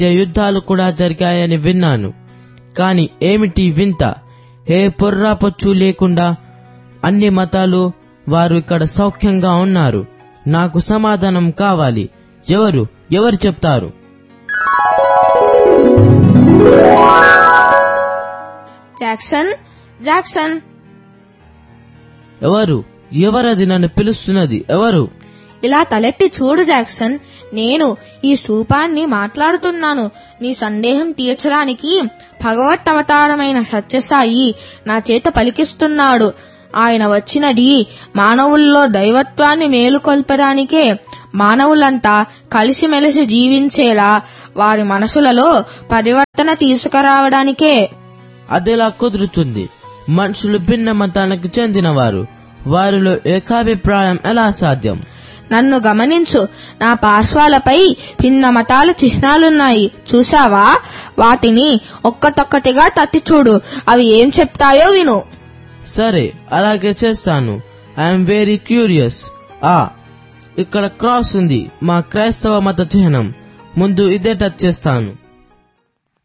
మధ్య యుద్ధాలు కూడా జరిగాయని విన్నాను కాని ఏమిటి వింత ఏ పొర్రాపొచ్చు లేకుండా అన్ని మతాలు వారు ఇక్కడ సౌఖ్యంగా ఉన్నారు నాకు సమాధానం కావాలి ఎవరు ఎవరు చెప్తారు జాక్సన్ జాక్సన్ ఎవరు ఎవరది నన్ను పిలుస్తున్నది ఎవరు ఇలా తలెత్తి చూడు జాక్సన్ నేను ఈ స్థూపాన్ని మాట్లాడుతున్నాను నీ సందేహం తీర్చడానికి భగవత్ అవతారమైన సత్యసాయి నా చేత పలికిస్తున్నాడు ఆయన వచ్చినది మానవుల్లో దైవత్వాన్ని మేలుకొల్పడానికే మానవులంతా కలిసిమెలిసి జీవించేలా వారి మనసులలో పరివర్తన తీసుకురావడానికే అదెలా కుదురుతుంది మనుషులు భిన్న మతానికి చెందినవారు వారిలో ఏకాభిప్రాయం ఎలా సాధ్యం నన్ను గమనించు నా పార్శ్వాలపై భిన్న మతాల చిహ్నాలున్నాయి చూసావా వాటిని ఒక్కతొక్కటిగా తత్తి చూడు అవి ఏం చెప్తాయో విను సరే అలాగే చేస్తాను ఐఎమ్ వెరీ క్యూరియస్ ఆ ఇక్కడ క్రాస్ ఉంది మా క్రైస్తవ మత చిహ్నం ముందు ఇదే టచ్ చేస్తాను